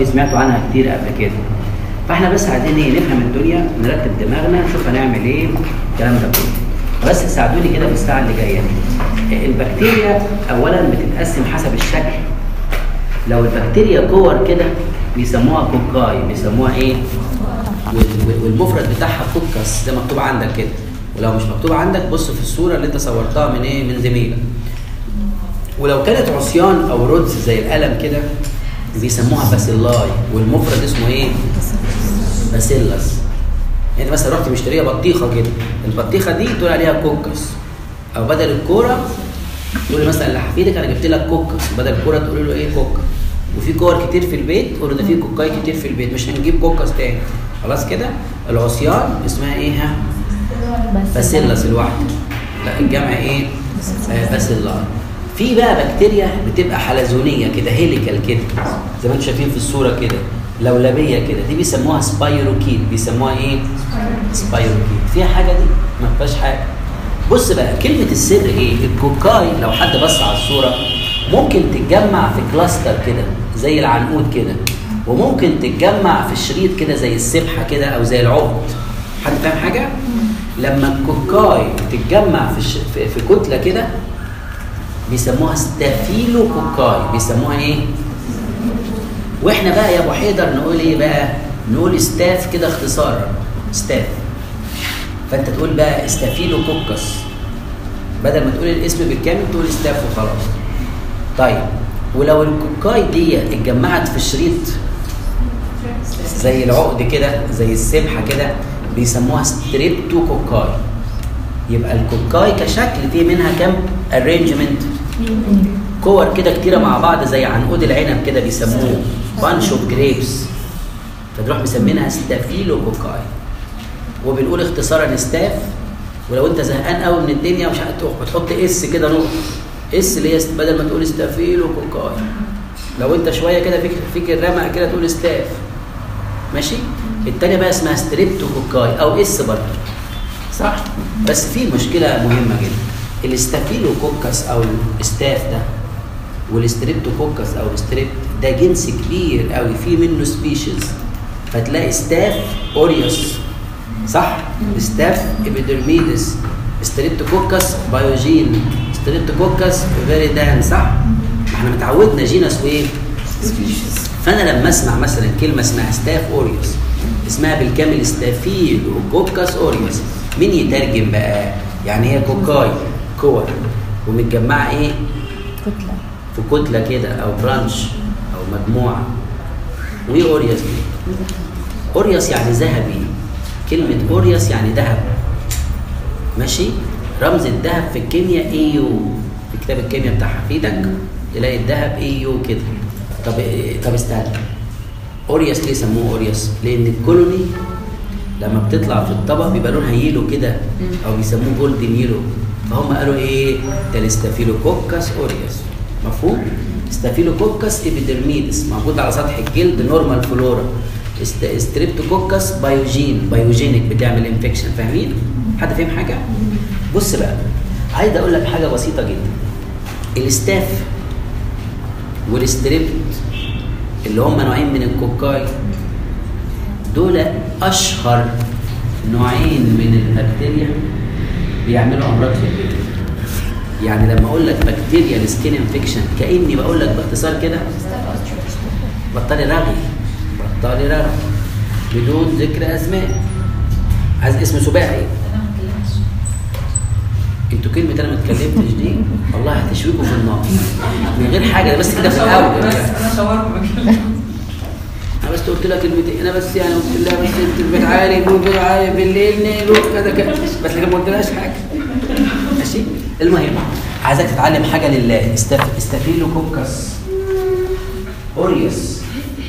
كوكاي سمعتوا عنها كتير قبل كده فاحنا بس عايزين ايه نفهم الدنيا نرتب دماغنا نشوف هنعمل ايه الكلام ده كله بس ساعدوني كده في الساعه اللي جايه دي البكتيريا اولا بتتقسم حسب الشكل لو البكتيريا كور كده بيسموها كوكاي بيسموها ايه وال- والمفرد بتاعها كوكس زي مكتوب عندك كده ولو مش مكتوب عندك بص في الصوره اللي انت صورتها من ايه من زميلك ولو كانت عصيان او رودز زي القلم كده بيسموها باسيلاي والمفرد اسمه ايه باسيلس يعني انت مثلا رحت مشتريه بطيخه كده البطيخه دي تقول عليها كوكس او بدل الكوره تقول مثلا لحفيدك انا جبت لك كوكس بدل الكوره تقول له ايه كوكا وفي كور كتير في البيت تقول له ده في كوكاي كتير في البيت مش هنجيب كوكس تاني خلاص كده العصيان اسمها ايه ها باسيلس الواحده لا الجمع ايه آه باسيلا في بقى بكتيريا بتبقى حلزونيه كده هيليكال كده زي ما انتم شايفين في الصوره كده لولبيه كده دي بيسموها سبايروكيت بيسموها ايه سبايروكيت فيها حاجه دي ما فيهاش حاجه بص بقى كلمه السر ايه الكوكاي لو حد بص على الصوره ممكن تتجمع في كلاستر كده زي العنقود كده وممكن تتجمع في شريط كده زي السبحه كده او زي العقد حد فاهم حاجه لما الكوكاي تتجمع في ش... في, في كتله كده بيسموها ستافيلو كوكاي بيسموها ايه واحنا بقى يا ابو حيدر نقول ايه بقى نقول ستاف كده اختصارا ستاف فانت تقول بقى استافيلو كوكس بدل ما تقول الاسم بالكامل تقول ستاف وخلاص طيب ولو الكوكاي دي اتجمعت في شريط زي العقد كده زي السبحه كده بيسموها ستريبتو كوكاي يبقى الكوكاي كشكل في منها كام ارينجمنت كور كده كتيره مع بعض زي عنقود العنب كده بيسموه بانش اوف جريبس فتروح مسمينها ستافيلو كوكاي وبنقول اختصارا ستاف ولو انت زهقان قوي من الدنيا مش هتروح بتحط اس كده نقطه اس اللي هي بدل ما تقول ستافيلو كوكاي لو انت شويه كده فيك فيك الرمق كده تقول ستاف ماشي التانية بقى اسمها ستريبتو كوكاي او اس برضه صح بس في مشكله مهمه جدا الاستافيلو كوكس او الستاف ده والستريبتو كوكس او الستريبت ده جنس كبير قوي في منه سبيشيز فتلاقي ستاف اوريوس صح ستاف ابيدرميدس ستريبتو كوكس بايوجين ستريبتو كوكس فيريدان صح احنا متعودنا جينس وايه فانا لما اسمع مثلا كلمه اسمها ستاف اوريوس اسمها بالكامل ستافيلو كوكس اوريوس مين يترجم بقى يعني هي كوكاي كور ومتجمعه ايه كتلة في كتله كده او برانش او مجموعه وايه اوريوس دي اوريوس يعني ذهبي كلمه اوريوس يعني ذهب ماشي رمز الذهب في الكيمياء اي يو في كتاب الكيمياء بتاع حفيدك تلاقي الذهب اي يو كده طب طب استنى اوريوس ليه سموه اوريوس لان الكولوني لما بتطلع في الطبق بيبقى لونها يلو كده او بيسموه جولدن يلو فهم قالوا ايه ده الاستافيلوكوكس اوريوس مفهوم ستافيلوكوكس ايبيدرميدس موجود على سطح الجلد نورمال فلورا است- ستريبتوكوكس بايوجين بايوجينيك بتعمل انفكشن فاهمين حد فاهم حاجه بص بقى عايز اقول لك حاجه بسيطه جدا الاستاف والستريبت اللي هم نوعين من الكوكاي دول اشهر نوعين من البكتيريا بيعملوا امراض في الجلد يعني لما اقول لك بكتيريا السكين انفكشن كاني بقول لك باختصار كده بطلي رغي بطلي رغي بدون ذكر اسماء عايز اسم سباعي انتوا كلمة انا ما اتكلمتش دي والله هتشويكوا في النار من غير حاجة ده بس كده في الاول انا شاورما انا بس قلت لها كلمتين انا بس يعني قلت لها بس انت بتعالي بتعالي بالليل نيلو كذا كذا بس لكن ما قلتلهاش حاجه ماشي المهم عايزك تتعلم حاجه لله استف... استافيلو كوكس اوريوس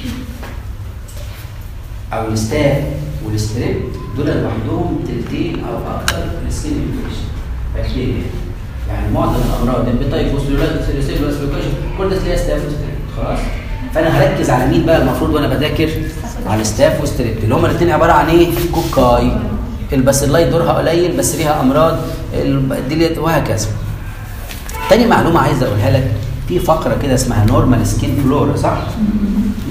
او الستاف والستريب دول لوحدهم تلتين او اكثر السكين انفكشن بكتيريا يعني معظم الامراض البيتايفوس لولايتس كل ده تلاقيها ستاف وستريب خلاص فانا هركز على مين بقى المفروض وانا بذاكر على الستاف والستريب اللي هما الاثنين عباره عن ايه كوكاي الباسيلاي دورها قليل بس ليها امراض الديليت وهكذا تاني معلومه عايز اقولها لك في فقره كده اسمها نورمال سكين فلورا صح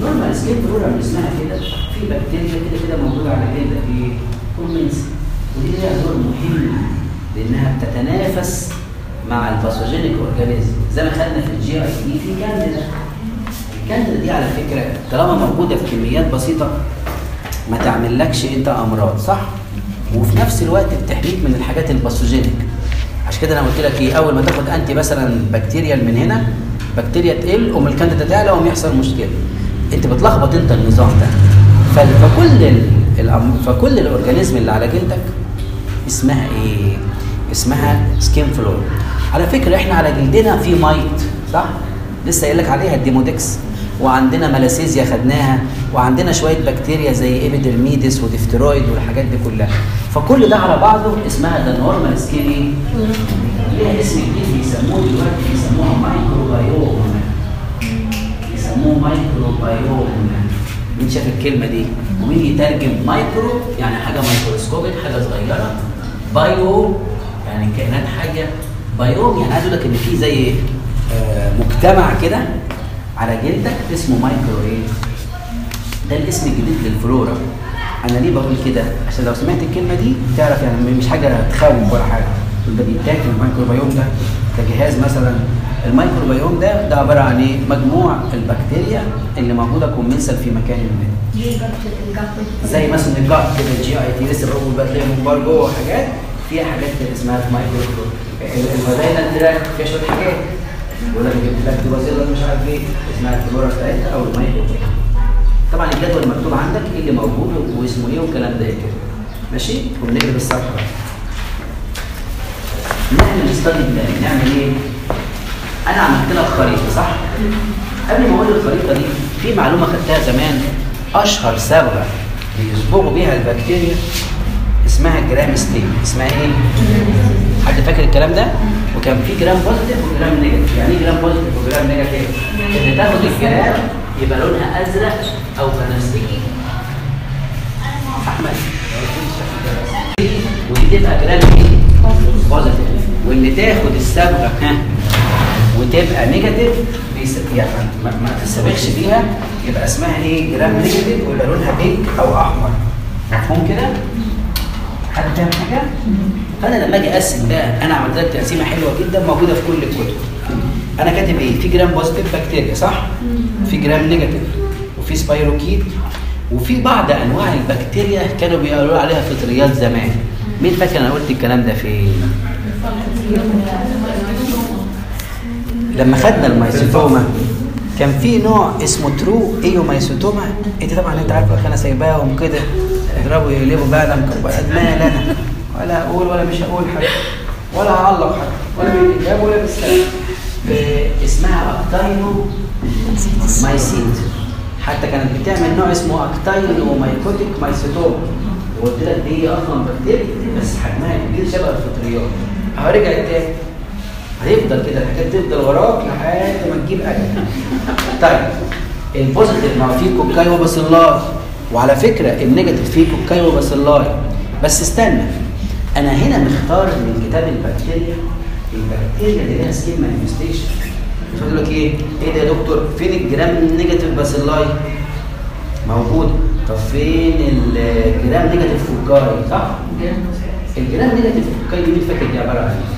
نورمال سكين فلورا من اسمها كده في بكتيريا كده كده موجوده على الجلد في كومنس ودي ليها دور مهم لانها بتتنافس مع الباثوجينيك اورجانيزم زي ما خدنا في الجي اي تي في كانديدا الكانديدا دي على فكره طالما موجوده في كميات بسيطه ما تعملكش انت امراض صح وفي نفس الوقت بتحميك من الحاجات الباثوجينيك عشان كده انا قلت لك ايه اول ما تاخد انتي مثلا بكتيريال من هنا بكتيريا تقل ام الكانديدا تعلى وم يحصل مشكله انت بتلخبط انت النظام ده ف- فكل ال... الأم... فكل الاورجانيزم اللي على جلدك اسمها ايه اسمها سكين فلور على فكره احنا على جلدنا في مايت صح لسه قايل لك عليها الديمودكس وعندنا ملاسيزيا خدناها وعندنا شويه بكتيريا زي ايبيدرميدس وديفترويد والحاجات دي كلها فكل ده على بعضه اسمها ده نورمال سكين ليها اسم جديد بيسموه دلوقتي بيسموها مايكروبايوم بيسموه مايكروبايوم مين شاف الكلمه دي ومين يترجم مايكرو يعني حاجه مايكروسكوبيك حاجه صغيره بايو يعني كائنات حيه بايوم يعني عايز اقول لك ان في زي آه، مجتمع كده على جلدك اسمه مايكرو ايه ده الاسم الجديد للفلورا انا ليه بقول كده عشان لو سمعت الكلمه دي تعرف يعني مش حاجه تخوف ولا حاجه ده بيتاكل الميكروبيوم ده كجهاز مثلا الميكروبيوم ده ده عباره عن ايه مجموع البكتيريا اللي موجوده كومنسل في مكان ما زي مثلا الجات كده الجي اي تي لسه بقول بتلاقي ممبار جوه حاجات فيها حاجات كده اسمها مايكرو الفاجينا تراك فيها شويه حاجات يقول لك جبت لك بازيلا مش عارف ايه اسمها الفلورا بتاعتها او المايكرو طبعا الجدول مكتوب عندك ايه اللي موجود واسمه ايه والكلام ده كده ماشي وبنكتب الصفحه بقى نعمل ستادي بلان نعمل ايه؟ انا عملت لك خريطه صح؟ قبل ما اقول الخريطه دي في معلومه خدتها زمان اشهر صبغه بيصبغوا بيها البكتيريا اسمها جرام ستين اسمها ايه؟ حد فاكر الكلام ده؟ وكان في جرام بوزيتيف وجرام نيجاتيف يعني ايه جرام بوزيتيف وجرام نيجاتيف؟ ان تاخد الجرام يبقى لونها ازرق او بنفسجي احمد ودي تبقى جرام ايه؟ بوزيتيف واللي تاخد الصبغه ها وتبقى نيجاتيف بيس- يعني ما, ما تستبخش بيها يبقى اسمها ايه جرام نيجاتيف ويبقى لونها بينك او احمر مفهوم كده؟ حد فاهم حاجه؟ فانا لما اجي اقسم ده انا عملت لك تقسيمه حلوه جدا موجوده في كل الكتب انا كاتب ايه؟ في جرام بوزيتيف بكتيريا صح؟ في جرام نيجاتيف وفي سبايروكيت وفي بعض انواع البكتيريا كانوا بيقولوا عليها فطريات زمان مين فاكر انا قلت الكلام ده فين؟ لما خدنا الميسوتوما كان في نوع اسمه ترو ايو ميسوتوما انت طبعا انت عارف انا سايباهم كده يضربوا يقلبوا بقى انا مكبرات مال انا ولا هقول ولا مش هقول حاجه ولا هعلق حاجه ولا بالاجابه ولا بالسلام اسمها اكتاينو مايسيت حتى كانت بتعمل نوع اسمه اكتاينو مايكوتيك مايسيتوما وقلت لك دي اصلا بكتيريا بس حجمها كبير شبه الفطريات اهو رجعت تاني هيفضل كده الحاجات تفضل وراك لحد ما تجيب اجل طيب البوزيتيف ما هو فيه كوكاي وباسيلاي وعلى فكره النيجاتيف فيه كوكاي وباسيلاي بس استنى انا هنا مختار من كتاب البكتيريا البكتيريا اللي لها سكين مانيفستيشن يقول لك ايه؟ ايه ده يا دكتور؟ فين الجرام نيجاتيف باسيلاي؟ موجود طب فين الجرام نيجاتيف فوكاي صح؟ الجرام نيجاتيف فوكاي دي مين فاكر دي عباره عن ايه؟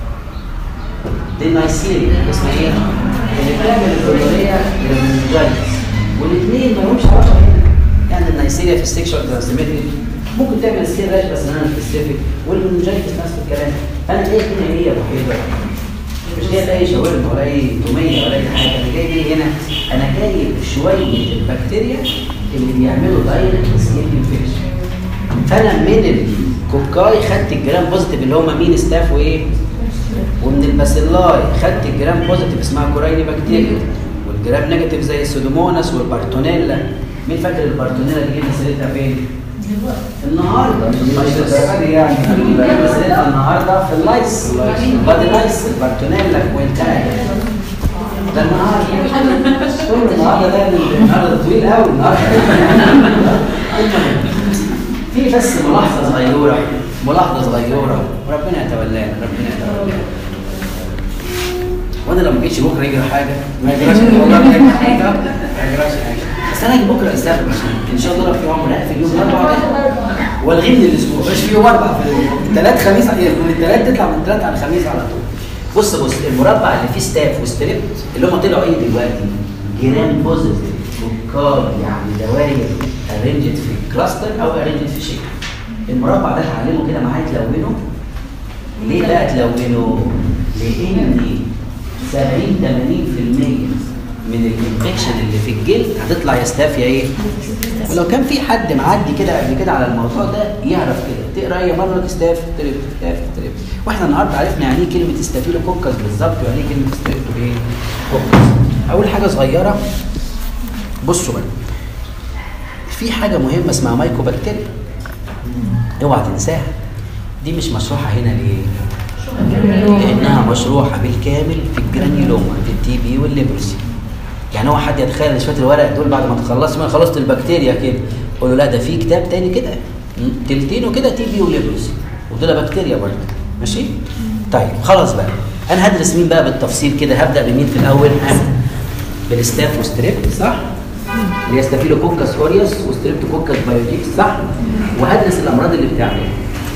دي النيسيريا اسمها ايه؟ اللي بتعمل الكلوريا للمنجلس والاثنين ما لهمش علاقه هنا يعني النيسيريا في السكشوال ترانسميتد ممكن تعمل سكين راش بس انا سبيسيفيك والمنجلس نفس الكلام فانا جاي هنا هي وحيده مش جاي اي شاورما ولا اي توميه ولا اي حاجه انا جاي ليه هنا انا جايب شويه البكتيريا اللي بيعملوا دايركت سكين انفكشن فانا من الكوكاي خدت الجرام بوزيتيف اللي هم مين ستاف وايه ومن الباسيلاي خدت الجرام بوزيتيف اسمها كورايني بكتيريا والجرام نيجاتيف زي السودوموناس والبارتونيلا مين فاكر البارتونيلا اللي جبنا سيرتها فين؟ النهارده مش الدرجه دي يعني جبنا سيرتها النهارده في اللايس بادي لايس البارتونيلا وانتهى ده النهارده كل النهارده ده النهارده طويل قوي النهارده في بس ملاحظه صغيره ملاحظه صغيره وربنا يتولانا ربنا يتولانا وانا لما جيتش بكره يجري حاجه ما يجراش والله ما يجري حاجه ما يجراش حاجه بس بس انا اجي بكره استقبل ان شاء الله لو في عمر في اليوم الاربعاء ده والغيه من الاسبوع مش في يوم اربع في الثلاث خميس من الثلاث تطلع من الثلاث على الخميس على طول بص بص المربع اللي فيه ستاف وستريبت اللي هم طلعوا ايه دلوقتي؟ جيران بوزيتيف فكار يعني دوائر ارينجد في كلاستر او ارينجد في شيء المربع ده اتعلمه كده معايا تلونه ليه بقى تلونه؟ لان 70 80% من الانفكشن اللي في الجلد هتطلع يا ستاف يا ايه؟ ولو كان في حد معدي كده قبل كده على الموضوع ده يعرف كده تقرا اي مره ستاف تريب ستاف تريب واحنا النهارده عرفنا يعني ايه كلمه ستافيلو كوكس بالظبط ويعني ايه كلمه ستافيلو ايه؟ كوكس اول حاجه صغيره بصوا بقى في حاجه مهمه اسمها مايكو بكتيريا اوعى تنساها دي مش مشروحه هنا ليه؟ لانها مشروحه بالكامل في الجرانيولوما في التي بي والليبروسي يعني هو حد يتخيل ان شويه الورق دول بعد ما تخلص ما خلصت البكتيريا كده قول له لا ده في كتاب تاني كده م? تلتينه كده تي بي وليبروسي ودول بكتيريا برضه ماشي طيب خلاص بقى انا هدرس مين بقى بالتفصيل كده هبدا بمين في الاول ها بالستاف وستريب صح اللي هي ستافيلوكوكس اوريوس وستريبتوكوكس بايوتيكس صح وهدرس الامراض اللي بتعملها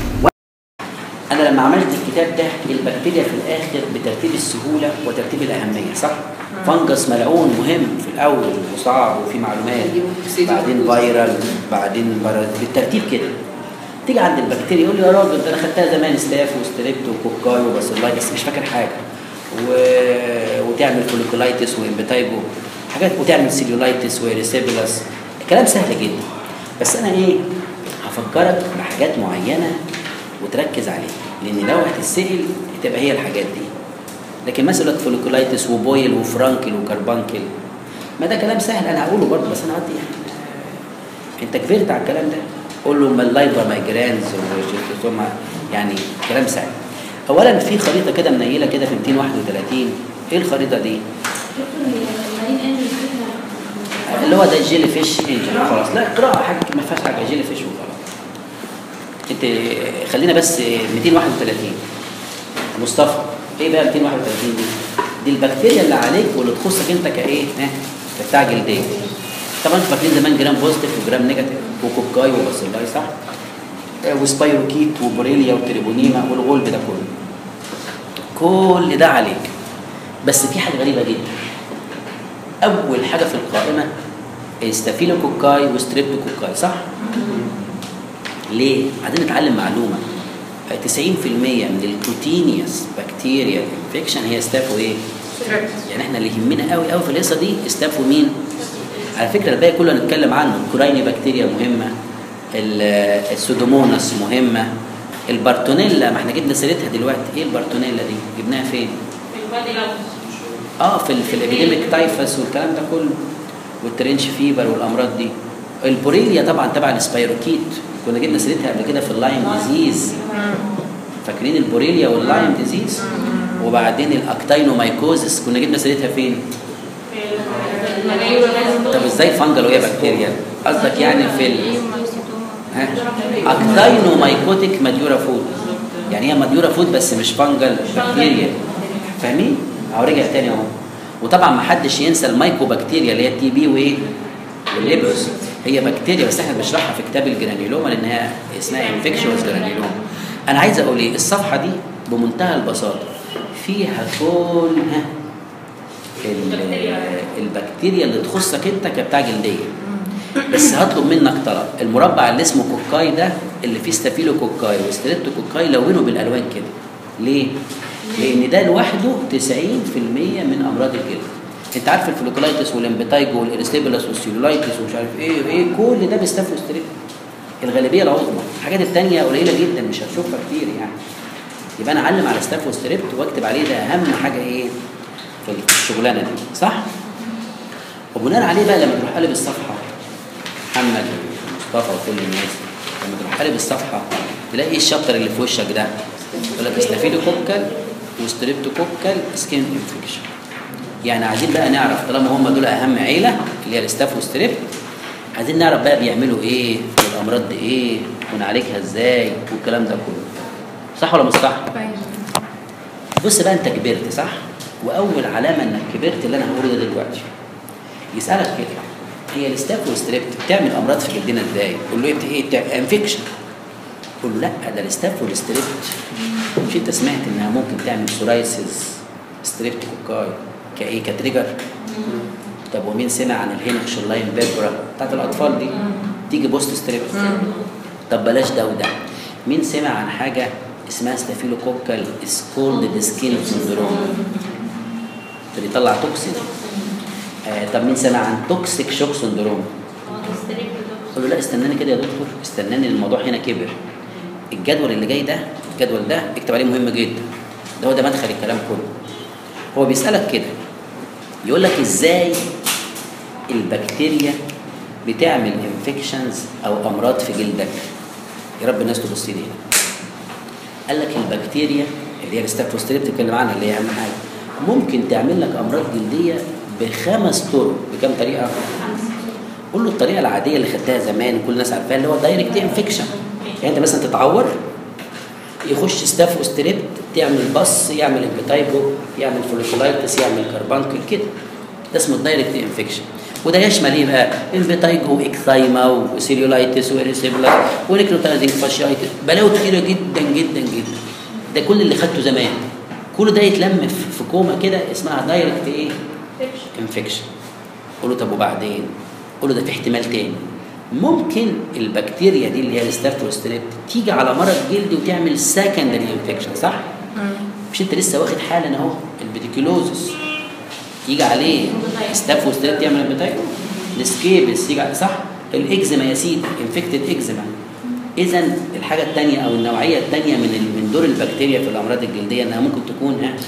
انا لما عملت الكتاب ده البكتيريا في الاخر بترتيب السهوله وترتيب الاهميه صح فنجس ملعون مهم في الاول وصعب وفي معلومات بعدين فيرال بعدين بارا- بالترتيب كده تيجي عند البكتيريا يقول لي يا راجل ده انا خدتها زمان ستاف وستريبت وكوكاي وباسيلايتس مش فاكر حاجه و... وتعمل فوليكولايتس وامبيتايجو حاجات وتعمل سيلولايتس وريسيبولاس كلام سهل جدا بس انا ايه هفكرك بحاجات معينه وتركز عليها لان لو هتتسال تبقى هي الحاجات دي لكن مساله فوليكولايتس وبويل وفرانكل وكربانكل ما ده كلام سهل انا هقوله برضه بس انا قصدي يعني انت كبرت على الكلام ده قول له ما اللايفر مايجرانز وشيستوسوما يعني كلام سهل اولا في خريطه كده منيله كده في 231 ايه الخريطه دي اللي هو ده الجيلي فيش انجل خلاص لا قراءه حاجه ما فيهاش حاجه جيلي فيش وخلاص انت خلينا بس 231 مصطفى ايه بقى 231 دي؟ دي البكتيريا اللي عليك واللي تخصك انت كايه؟ ها كبتاع جلديه. طبعا انتوا فاكرين زمان جرام بوزيتيف وجرام نيجاتيف وكوكاي وباسيلاي صح؟ آه، وسبايروكيت وبوريليا وتريبونيما والغلب ده كله. كل ده عليك. بس في حاجه غريبه جدا. اول حاجه في القائمه ستافيلوكوكاي وستريبتوكوكاي صح؟ ليه؟ عايزين نتعلم معلومه 90% من الكوتينيوس بكتيريا انفكشن هي ستاف وايه؟ يعني احنا اللي يهمنا قوي قوي في القصه دي ستاف ومين؟ على فكره الباقي كله هنتكلم عنه الكورايني بكتيريا مهمه ال- السودوموناس مهمه البارتونيلا ما احنا جبنا سيرتها دلوقتي ايه البارتونيلا دي؟ جبناها فين؟ اه في ال في الابيديميك تايفس والكلام ده كله والترنش فيبر والامراض دي البوريليا طبعا تبع السبايروكيت كنا جبنا سيرتها قبل كده في اللايم ديزيز فاكرين البوريليا واللايم ديزيز وبعدين الاكتاينومايكوزس كنا جبنا سيرتها فين؟ طب ازاي فانجل وهي بكتيريا؟ قصدك يعني في ال ها؟ اكتاينومايكوتيك ماديورا فود يعني هي ماديورا فود بس مش فانجل بكتيريا فاهمين؟ اهو رجع تاني اهو وطبعا ما حدش ينسى المايكو بكتيريا اللي هي التي بي وايه؟ والليبروس هي بكتيريا بس احنا بنشرحها في كتاب الجرانيولوما لان هي اسمها انفكشوس جرانيولوما انا عايز اقول ايه الصفحه دي بمنتهى البساطه فيها كل ها ال- البكتيريا اللي تخصك انت كبتاع جلديه بس هطلب منك طلب المربع اللي اسمه كوكاي ده اللي فيه ستافيلو كوكاي وستريبتو كوكاي لونه بالالوان كده ليه؟ لان ده لوحده 90% من امراض الجلد انت عارف الفلوكولايتس والامبيتايجو والاريستيبولاس والسيلولايتس ومش عارف ايه وايه كل ده بيستفلو ستريبتو الغالبيه العظمى الحاجات التانية قليله جدا مش هتشوفها كتير يعني يبقى انا اعلم على ستاف وستريبت واكتب عليه ده اهم حاجه ايه في الشغلانه دي صح وبناء عليه بقى لما تروح قلب الصفحه محمد ومصطفى وكل الناس لما تروح قلب الصفحه تلاقي ايه الشابتر اللي في وشك ده يقول لك ستافيلوكوكال وستريبتوكوكال سكين انفكشن يعني عايزين بقى نعرف طالما هم دول اهم عيله اللي هي الستاف والستريبت عايزين نعرف بقى بيعملوا ايه والامراض دي ايه ونعالجها ازاي والكلام ده كله صح ولا مش صح؟ بص بقى انت كبرت صح؟ واول علامه انك كبرت اللي انا هقوله ده دلوقتي يسالك كده هي الستاف والستريبت بتعمل امراض في جلدنا ازاي؟ قول له ايه بتعمل انفكشن قول له لا ده الستاف والستريبت مش انت سمعت انها ممكن تعمل سورايسيس ستريبت كوكاي كايه كتريجر طب ومين سمع عن الهينكش لاين بيبرا بتاعت الاطفال دي تيجي بوست ستريبت طب بلاش ده وده مين سمع عن حاجه اسمها ستافيلوكوكال سكولد سكين سندروم ده بيطلع توكسين آه طب مين سمع عن توكسيك شوك سندروم قال له لا استناني كده يا دكتور استناني الموضوع هنا كبر الجدول اللي جاي ده الجدول ده اكتب عليه مهم جدا ده هو ده مدخل الكلام كله هو بيسألك كده يقول لك ازاي البكتيريا بتعمل انفكشنز او امراض في جلدك يا رب الناس تبص لي هنا قال لك البكتيريا اللي هي الستافوستريب بتتكلم عنها اللي هي اهم حاجه ممكن تعمل لك امراض جلديه بخمس طرق بكام طريقه؟ قول له الطريقه العاديه اللي خدتها زمان كل الناس عارفاها اللي هو دايركت انفكشن يعني انت مثلا تتعور يخش ستافوستريب تعمل بص يعمل امبيتايبو يعمل فوليكولايتس يعمل كربانكل كده ده اسمه الدايركت انفكشن وده يشمل ايه بقى؟ امبيتايجو اكثايما وسيريولايتس واريسيبولا ونيكروتايزنج فاشيايتس بلاوي كتيره جدا جدا جدا ده كل اللي خدته زمان كل ده يتلم في كوما كده اسمها دايركت ايه؟ انفكشن قول له طب وبعدين؟ قول له ده في احتمال تاني ممكن البكتيريا دي اللي هي الستافوستريبت تيجي على مرض جلدي وتعمل سكندري انفكشن صح؟ مش انت لسه واخد حالا اهو البيتيكيلوزس يجي عليه ستافوستريبت يعمل البيتايكو السكيبس يجي صح؟ الاكزيما يا سيدي انفكتد اكزيما اذا الحاجه الثانيه او النوعيه الثانيه من من دور البكتيريا في الامراض الجلديه انها ممكن تكون ها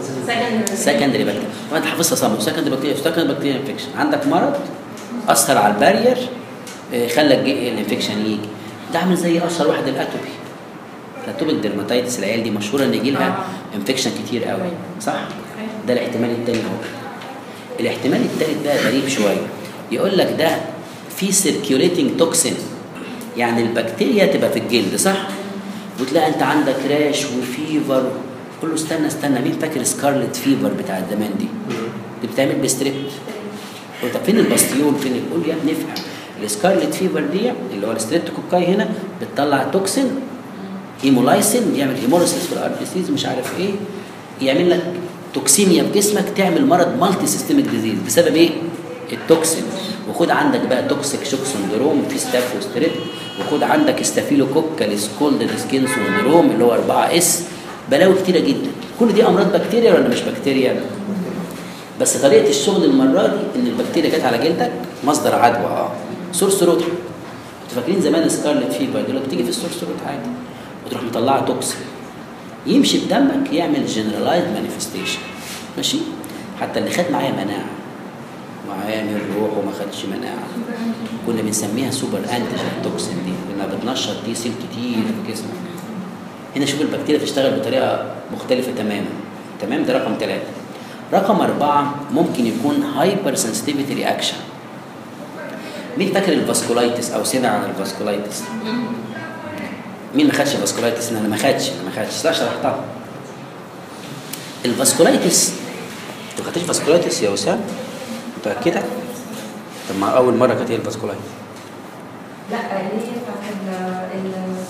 سكندري بكتيريا طبعا انت حافظها صم سكندري بكتيريا سكندري بكتيريا انفكشن عندك مرض اثر على البارير خلى الانفكشن يجي ده عامل زي اشهر واحد الاتوبي الاتوبيك ديرماتايتس العيال دي مشهوره ان يجي لها انفكشن كتير قوي صح ده الاحتمال الثاني اهو الاحتمال الثالث بقى غريب شويه يقول لك ده في سيركيوليتنج توكسين يعني البكتيريا تبقى في الجلد صح وتلاقي انت عندك راش وفيفر قول له استنى استنى مين فاكر سكارلت فيفر بتاع زمان دي دي بتعمل بستريبت طب فين الباستيول فين يقول لي يا ابني افهم السكارلت فيفر دي اللي هو الستريبتوكوكاي هنا بتطلع توكسين هيمولايسين يعمل هيموليسيس في الار بي سيز مش عارف ايه يعمل لك توكسيميا في جسمك تعمل مرض مالتي سيستميك ديزيز بسبب ايه؟ التوكسين وخد عندك بقى توكسيك شوك سندروم في ستافوستريب وخد عندك ستافيلوكوكال سكولد سكين سندروم اللي هو 4 اس بلاوي كتيره جدا كل دي امراض بكتيريا ولا مش بكتيريا؟ بس طريقه الشغل المره دي ان البكتيريا جت على جلدك مصدر عدوى اه سورس روت انتوا فاكرين زمان سكارلت فيفر دلوقتي بتيجي في السورس روت عادي وتروح مطلعه توكسين يمشي بدمك يعمل جنرالايز مانيفستيشن ماشي حتى اللي خد معايا مناعه وعامل روح وما خدش مناعه كنا بنسميها سوبر انتيجين توكسين دي لانها بتنشط دي سيل كتير في جسمك هنا شوف البكتيريا تشتغل بطريقه مختلفه تماما تمام ده رقم ثلاثه رقم أربعة ممكن يكون هايبر سنسيتيفيتي رياكشن مين فاكر الفاسكولايتس او سمع عن الفاسكولايتس مين ما خدش فاسكولايتس انا ما خدش ما خدش لا شرحتها الفاسكولايتس انت ما خدتش فاسكولايتس يا وسام متاكده طب ما اول مره كانت هي الفاسكولايتس لا اللي هي بتاعت ال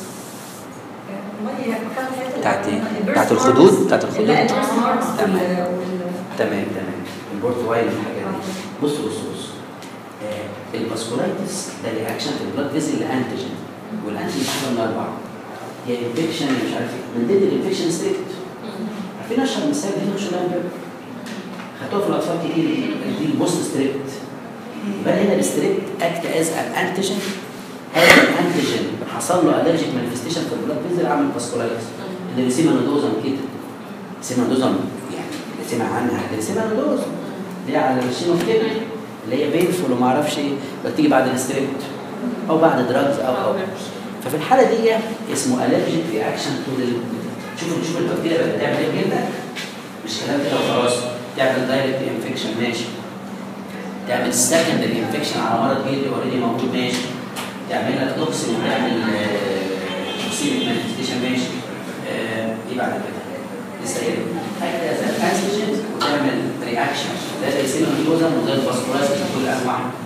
ال بتاعت ايه؟ بتاعت الخدود بتاعت الخدود لا تمام تمام تمام تمام البورت واين والحاجات دي بص بص بص آه الفاسكولايتس ده رياكشن في البلاد فيزل لانتيجين والانتيجين حاجه من اربعه يا انفكشن مش عارف ايه من ضمن الانفكشن ستريكت عارفين اشهر مثال هنا شو خدتوها في الاطفال كتير دي دي البوست ستريكت يبقى هنا الستريكت اكت از ان انتيجين هذا الانتيجين حصل له الرجيك مانيفستيشن في البلاد فيزل عامل فاسكولايتس اللي سيما نودوزم كده سيما نودوزم يعني اللي سمع عنها اللي سيما نودوزم اللي هي على الشينو كده اللي هي بينفول وما اعرفش ايه بتيجي بعد الستريكت او بعد دراجز او او ففي الحاله دي اسمه الرجيك رياكشن تو شوف شوف البكتيريا بقت بتعمل ايه جلدك مش كلام كده وخلاص تعمل دايركت انفكشن ماشي تعمل سكندري انفكشن على مرض جلدي اوريدي موجود ماشي تعمل لك توكسين وتعمل توكسين مانيفستيشن ماشي آه، ايه بعد كده؟ لسه ايه؟ حاجه زي الانسجين وتعمل رياكشن زي السيلولوزم وزي الفاسكولايز كل انواع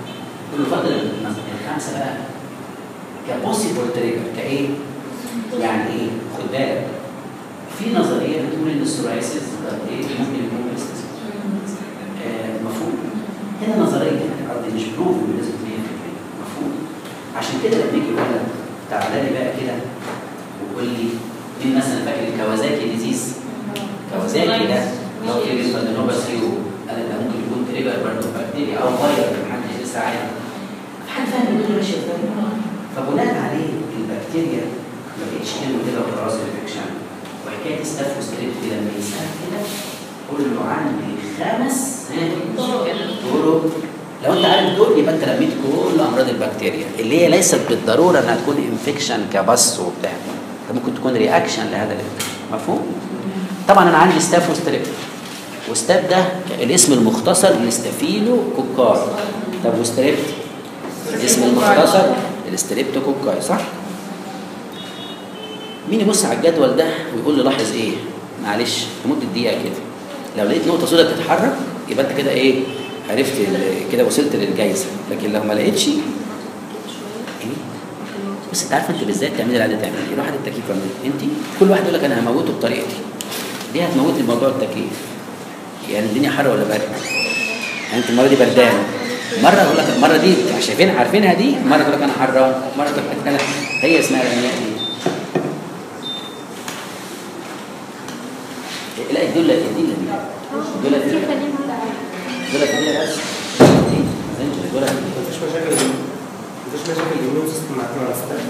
يفضل الخمسه بقى كبوسيبل تريجر كايه؟ يعني ايه؟ خد بالك في نظريه بتقول ان السورايسيس ايه ممكن يكون بس مفهوم هنا نظريه قصدي مش بروف بنسبه 100% مفهوم عشان كده لما يجي يقول لك تعالى لي بقى كده وقول لي مين مثلا فاكر الكوازاكي ديزيز كوازاكي ده لو في ستادينوباسيو قال ده ممكن يكون تريجر برضه بكتيريا او فيروس محدش لسه عارف حد فاهم الدنيا ماشيه ازاي فبناء عليه البكتيريا ما بقتش كلمه كده وخلاص انفكشن وحكايه ستاف وستريب كده لما يسال كده قول له عندي خمس طرق لو انت عارف دول يبقى انت لميت كل امراض البكتيريا اللي هي ليست بالضروره انها تكون انفكشن كبس وبتاع ده ممكن تكون رياكشن لهذا الانفكشن مفهوم؟ طبعا انا عندي ستاف وستريب وستاف ده الاسم المختصر لستافيلو كوكاي طب وستريب الاسم المختصر للستريبتو كوكاي صح؟ مين يبص على الجدول ده ويقول لي لاحظ ايه؟ معلش لمده دقيقه كده لو لقيت نقطه سوداء بتتحرك يبقى انت كده ايه؟ عرفت كده وصلت للجايزه لكن لو ما لقيتش ايه؟ بس انت عارف انت بالذات تعملي العاده تعمل ايه؟ روح التكييف انت كل واحد يقول لك انا هموته بطريقتي دي هتموت لي موضوع التكييف يعني الدنيا حر ولا برد؟ يعني انت المره دي بردان مره اقول لك المره دي شايفين عارفينها دي مره تقول لك انا حران مره تقول لك انا هي اسمها الانياء دي لا الدولة الدولة دي الدولة دي الدولة دي بس الدولة دي مفيش مشاكل مفيش مشاكل الاميون سيستم مع مع الستاف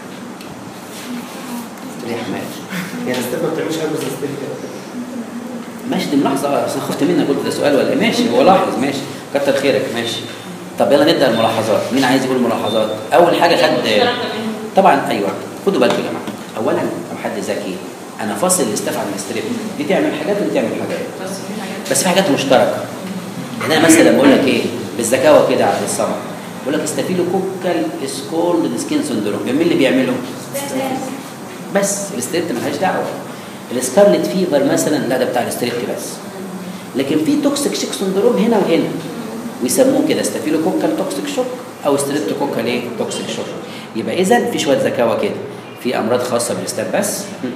ريح ماشي يعني الستاف ما بتعملش حاجه بس الستاف كده ماشي دي ملاحظة اه اصل خفت منك قلت ده سؤال ولا إيه؟ ماشي هو لاحظ ماشي كتر خيرك ماشي طب يلا نبدا الملاحظات مين عايز يقول ملاحظات اول حاجه خد طبعا ايوه خدوا بالكم يا جماعه اولا لو حد ذكي انا فاصل الاستاف عن الستريب دي تعمل حاجات ودي تعمل حاجات بس في حاجات مشتركه يعني انا مثلا بقول لك ايه بالذكاوه كده على الصمت بقول لك استافيلو كوكال سكولد سكين سندروم مين اللي بيعمله؟ بس الستريبت ملهاش دعوه السكارلت فيفر مثلا لا ده بتاع الستريبت بس لكن في توكسيك شيك سندروم هنا وهنا ويسموه كده ستافيلو كوكال توكسيك شوك او ستريبت كوكال ايه توكسيك شوك يبقى اذا في شويه ذكاوه كده في امراض خاصه بالستاب بس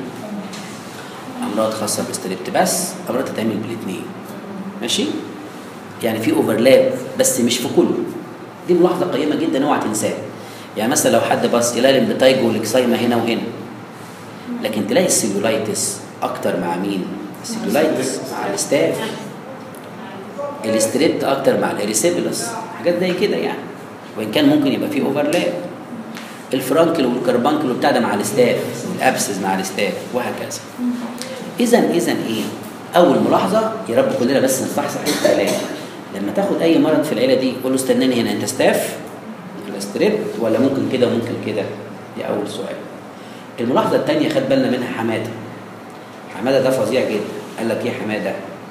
امراض خاصه بالستريبت بس امراض تتعمل بالاثنين ماشي يعني في اوفرلاب بس مش في كله دي ملاحظه قيمه جدا اوعى تنساها يعني مثلا لو حد بص يلاقي الامبتايجو والاكسايما هنا وهنا لكن تلاقي السيلولايتس اكتر مع مين السيلولايتس مع الستاف الاستريبت اكتر مع الاريسيبلس حاجات زي كده يعني وان كان ممكن يبقى فيه اوفرلاب الفرانكل والكربانكل وبتاع ده مع الستاف الابسز مع الستاف وهكذا اذا اذا ايه اول ملاحظه يا رب كلنا بس نصحصح الكلام لما تاخد اي مرض في العيله دي قول له استناني هنا انت ستاف ولا ستريبت ولا ممكن كده وممكن كده دي اول سؤال الملاحظه الثانيه خد بالنا منها حماده حماده ده فظيع جدا قال لك ايه حماده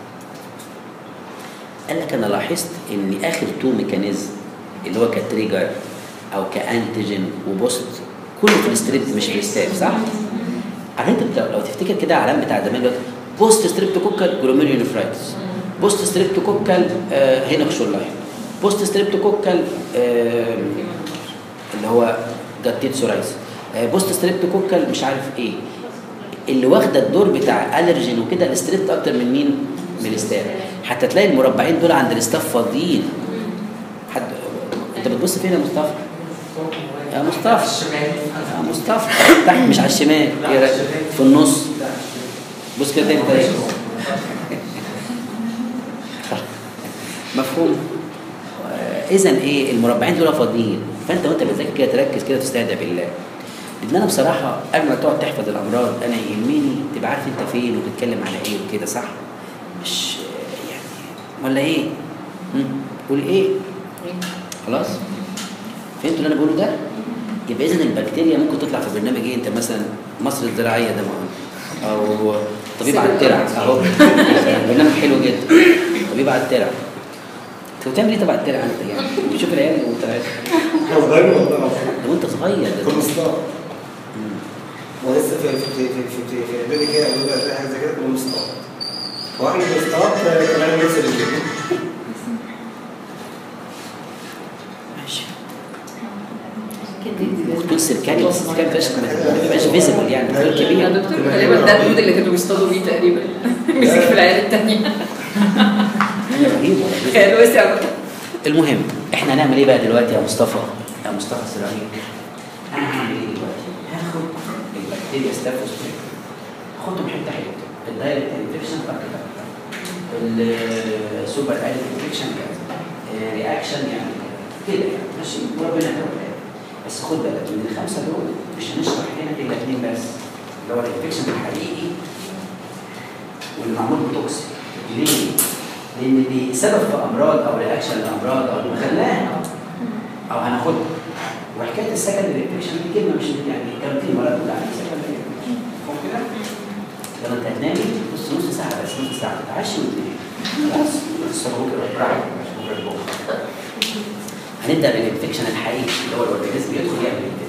قال لك انا لاحظت ان اخر تو ميكانيزم اللي هو كتريجر او كانتيجين وبوست كله في الستريبت مش في الستاف صح؟ على انت بتا- لو تفتكر كده علام بتاع زمان دلوقتي بوست ستريبتوكوكال جلوميريونيفرايتس بوست ستريبتوكوكال آه هنا لاين بوست ستريبتوكوكال آه اللي هو جاتيت سورايس آه بوست ستريبتوكوكال مش عارف ايه اللي واخده الدور بتاع الرجين وكده الستريبت اكتر من مين؟ من الستاف حتى تلاقي المربعين دول عند الستاف فاضيين حد انت بتبص فين يا مصطفى؟ يا مصطفى يا مصطفى تحت مش على الشمال ايه رايك؟ في النص بص كده تاني تاني مفهوم اذا ايه المربعين دول فاضيين فانت وانت بتذاكر كده تركز كده تستهدى بالله لان انا بصراحه قبل ما تقعد تحفظ الامراض انا يهمني تبقى عارف انت فين وبتتكلم على ايه وكده صح مش يعني ولا ايه مم. قول ايه خلاص فهمتوا اللي انا بقوله ده يبقى اذا البكتيريا ممكن تطلع في برنامج ايه انت مثلا مصر الزراعيه ده ما او طبيب على الترع اهو برنامج حلو جدا طبيب على الترع انت بتعمل ايه تبع الترع انت يعني بتشوف العيال وانت احنا صغيرين والله ده وانت صغير ده كل مصطاد ولسه في في في في في في اعدادي كده او بقى حاجه زي كده كنا مصطاد واحنا بنصطاد كمان بنغسل الجبن ماشي خطوط سلكاني بس السلكان مبقاش مبقاش فيزبل يعني خطوط يا كبيره دكتور غالبا ده المود اللي كانوا بيصطادوا بيه تقريبا مسك في العيال التانية رهيب خيال وسع بقى المهم احنا هنعمل ايه بقى دلوقتي يا مصطفى يا مصطفى سيراميك انا هعمل ايه دلوقتي هاخد البكتيريا ستافوس هاخدهم حته حته الدايركت انفكشن السوبر دايركت انفكشن رياكشن يعني كده يعني ماشي وربنا يتوفق بس خد بالك من الخمسه دول مش هنشرح هنا الا اثنين بس اللي هو الانفكشن الحقيقي واللي معمول بتوكسين ليه؟ لان دي سبب في امراض او رياكشن لامراض او خلاها او هناخدها وحكايه السكندري انفكشن دي كلمه مش يعني كان في مرض بتاع سكندري انفكشن فاهم كده؟ لما انت هتنامي نص نص ساعه بس نص ساعه تتعشي وتنامي خلاص الصبح بكره براحتك مش بكره بكره هنبدا بالانفكشن الحقيقي اللي هو الاورجانيزم يدخل يعمل